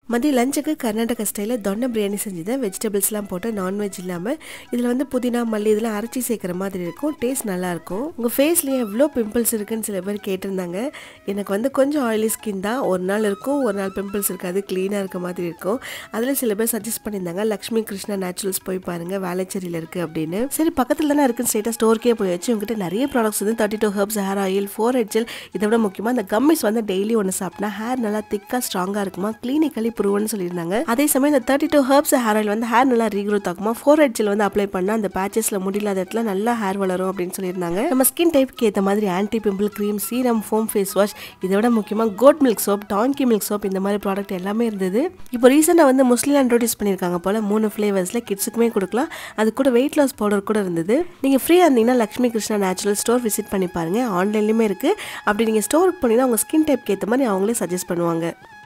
மதியம் லஞ்சுக்கு கர்நாடகா ஸ்டைலில் தொண்டை பிரியாணி செஞ்சுதான் வெஜிடபிள்ஸ்லாம் போட்டு நான்வெஜ் இல்லாமல் இதில் வந்து புதினா மல்லி இதெல்லாம் அரைச்சி சேர்க்குற மாதிரி இருக்கும் டேஸ்ட் நல்லாயிருக்கும் உங்கள் ஃபேஸ்லேயே எவ்வளோ பிம்பிள்ஸ் இருக்குன்னு சில பேர் கேட்டிருந்தாங்க எனக்கு வந்து கொஞ்சம் ஆயிலி ஸ்கின் தான் ஒரு நாள் இருக்கும் ஒரு நாள் பிம்பிள்ஸ் இருக்காது க்ளீனாக இருக்க மாதிரி இருக்கும் அதில் சில பேர் சஜஸ்ட் பண்ணியிருந்தாங்க லக்ஷ்மி கிருஷ்ணா நேச்சுரல்ஸ் போய் பாருங்கள் வேலைச்சேரியில் இருக்குது அப்படின்னு சரி பக்கத்தில் தானே இருக்குன்னு ஸ்ட்ரெயிட்டாக ஸ்டோருக்கே போய் வச்சு உங்ககிட்ட நிறைய ப்ராடக்ட்ஸ் வந்து thirty two herbs hair oil four head gel இதை விட முக்கியமாக அந்த கம்மிஸ் வந்து டெய்லி ஒன்று சாப்பிட்டா ஹேர் நல்லா திக்காக ஸ்ட்ராங்காக இருக்குமா கிளினிக்கலி ப்ரூவ்னு சொல்லியிருந்தாங்க அதே சமயம் இந்த thirty two herbs hair oil வந்து ஹேர் நல்லா ரீக்ரோத் ஆகுமா ஃபோர் ஹெட்ஜில் வந்து அப்ளை பண்ணால் அந்த பேச்சஸில் முடியலாத இடத்துல நல்லா ஹேர் வளரும் அப்படின்னு சொல்லியிருந்தாங்க நம்ம ஸ்கின் டைப்க்கு ஏற்ற மாதிரி anti pimple cream serum foam face wash இதை விட முக்கியமாக goat milk soap donkey milk soap இந்த மாதிரி ப்ராடக்ட் எல்லாமே இருந்தது இப்போ ரீசெண்டாக வந்து முஸ்லீம் இன்ட்ரோடியூஸ் பண்ணியிருக்காங்க போல் மூணு ஃப்ளேவர்ஸில் கிட்ஸுக்குமே கொடுக்கலாம் அது கூட வெயிட் லாஸ் பவுடர் கூட இருந்தது நீங்கள் ஃப்ரீயாக இருந்தீங்கன்னா Lakshmi Krishna natural store visit பண்ணி பாருங்கள் ஆன்லைன்லேயுமே இருக்குது அப்படி நீங்கள் ஸ்டோருக்கு போனீங்கன்னா உங்கள் ஸ்கின் டைப்க்கு ஏற்ற மாதிரி அவங்களே சஜஸ்ட் பண்ணுவாங்க